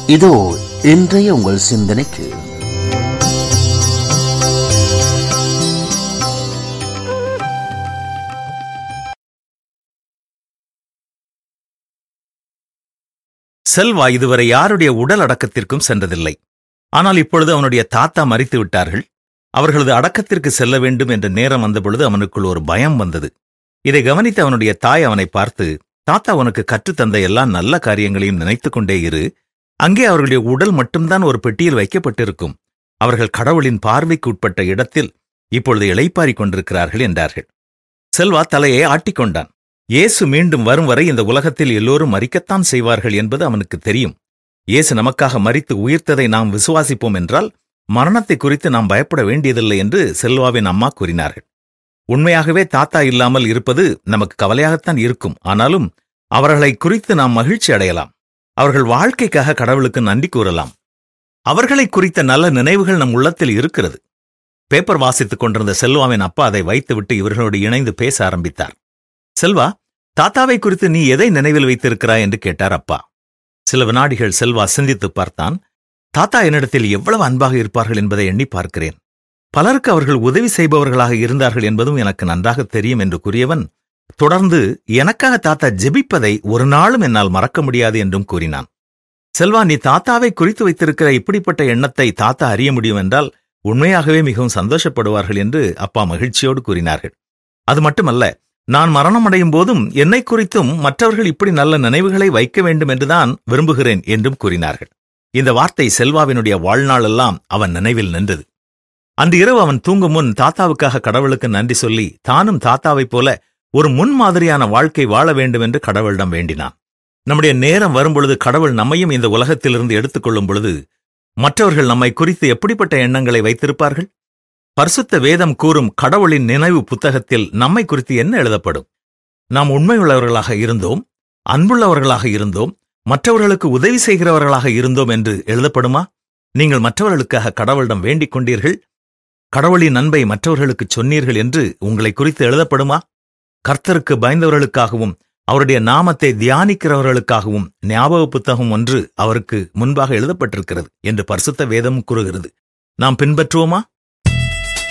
இதோ இன்றைய உங்கள் சிந்தனைக்கு செல்வா இதுவரை யாருடைய உடல் அடக்கத்திற்கும் சென்றதில்லை ஆனால் இப்பொழுது அவனுடைய தாத்தா மரித்து விட்டார்கள் அவர்களது அடக்கத்திற்கு செல்ல வேண்டும் என்ற நேரம் வந்தபொழுது அவனுக்குள் ஒரு பயம் வந்தது இதை கவனித்த அவனுடைய தாய் அவனை பார்த்து தாத்தா உனக்கு கற்றுத்தந்த எல்லா நல்ல காரியங்களையும் நினைத்துக் கொண்டே இரு அங்கே அவர்களுடைய உடல் மட்டும்தான் ஒரு பெட்டியில் வைக்கப்பட்டிருக்கும் அவர்கள் கடவுளின் பார்வைக்கு உட்பட்ட இடத்தில் இப்பொழுது இளைப்பாறிக் கொண்டிருக்கிறார்கள் என்றார்கள் செல்வா தலையை ஆட்டிக்கொண்டான் இயேசு மீண்டும் வரும் வரை இந்த உலகத்தில் எல்லோரும் மறிக்கத்தான் செய்வார்கள் என்பது அவனுக்கு தெரியும் இயேசு நமக்காக மறித்து உயிர்த்ததை நாம் விசுவாசிப்போம் என்றால் மரணத்தை குறித்து நாம் பயப்பட வேண்டியதில்லை என்று செல்வாவின் அம்மா கூறினார்கள் உண்மையாகவே தாத்தா இல்லாமல் இருப்பது நமக்கு கவலையாகத்தான் இருக்கும் ஆனாலும் அவர்களை குறித்து நாம் மகிழ்ச்சி அடையலாம் அவர்கள் வாழ்க்கைக்காக கடவுளுக்கு நன்றி கூறலாம் அவர்களை குறித்த நல்ல நினைவுகள் நம் உள்ளத்தில் இருக்கிறது பேப்பர் வாசித்துக் கொண்டிருந்த செல்வாவின் அப்பா அதை வைத்துவிட்டு இவர்களோடு இணைந்து பேச ஆரம்பித்தார் செல்வா தாத்தாவை குறித்து நீ எதை நினைவில் வைத்திருக்கிறாய் என்று கேட்டார் அப்பா சில வினாடிகள் செல்வா சிந்தித்துப் பார்த்தான் தாத்தா என்னிடத்தில் எவ்வளவு அன்பாக இருப்பார்கள் என்பதை எண்ணி பார்க்கிறேன் பலருக்கு அவர்கள் உதவி செய்பவர்களாக இருந்தார்கள் என்பதும் எனக்கு நன்றாக தெரியும் என்று கூறியவன் தொடர்ந்து எனக்காக தாத்தா ஜெபிப்பதை ஒரு நாளும் என்னால் மறக்க முடியாது என்றும் கூறினான் செல்வா நீ தாத்தாவை குறித்து வைத்திருக்கிற இப்படிப்பட்ட எண்ணத்தை தாத்தா அறிய முடியும் என்றால் உண்மையாகவே மிகவும் சந்தோஷப்படுவார்கள் என்று அப்பா மகிழ்ச்சியோடு கூறினார்கள் அது மட்டுமல்ல நான் மரணமடையும் போதும் என்னை குறித்தும் மற்றவர்கள் இப்படி நல்ல நினைவுகளை வைக்க வேண்டும் என்றுதான் விரும்புகிறேன் என்றும் கூறினார்கள் இந்த வார்த்தை செல்வாவினுடைய வாழ்நாளெல்லாம் அவன் நினைவில் நின்றது அன்று இரவு அவன் தூங்கும் முன் தாத்தாவுக்காக கடவுளுக்கு நன்றி சொல்லி தானும் தாத்தாவைப் போல ஒரு முன்மாதிரியான வாழ்க்கை வாழ வேண்டும் என்று கடவுளிடம் வேண்டினான் நம்முடைய நேரம் வரும்பொழுது கடவுள் நம்மையும் இந்த உலகத்திலிருந்து எடுத்துக்கொள்ளும் பொழுது மற்றவர்கள் நம்மை குறித்து எப்படிப்பட்ட எண்ணங்களை வைத்திருப்பார்கள் பரிசுத்த வேதம் கூறும் கடவுளின் நினைவு புத்தகத்தில் நம்மை குறித்து என்ன எழுதப்படும் நாம் உண்மையுள்ளவர்களாக இருந்தோம் அன்புள்ளவர்களாக இருந்தோம் மற்றவர்களுக்கு உதவி செய்கிறவர்களாக இருந்தோம் என்று எழுதப்படுமா நீங்கள் மற்றவர்களுக்காக கடவுளிடம் வேண்டிக் கொண்டீர்கள் கடவுளின் அன்பை மற்றவர்களுக்கு சொன்னீர்கள் என்று உங்களை குறித்து எழுதப்படுமா கர்த்தருக்கு பயந்தவர்களுக்காகவும் அவருடைய நாமத்தை தியானிக்கிறவர்களுக்காகவும் ஞாபக புத்தகம் ஒன்று அவருக்கு முன்பாக எழுதப்பட்டிருக்கிறது என்று பரிசுத்த வேதம் கூறுகிறது நாம் பின்பற்றுவோமா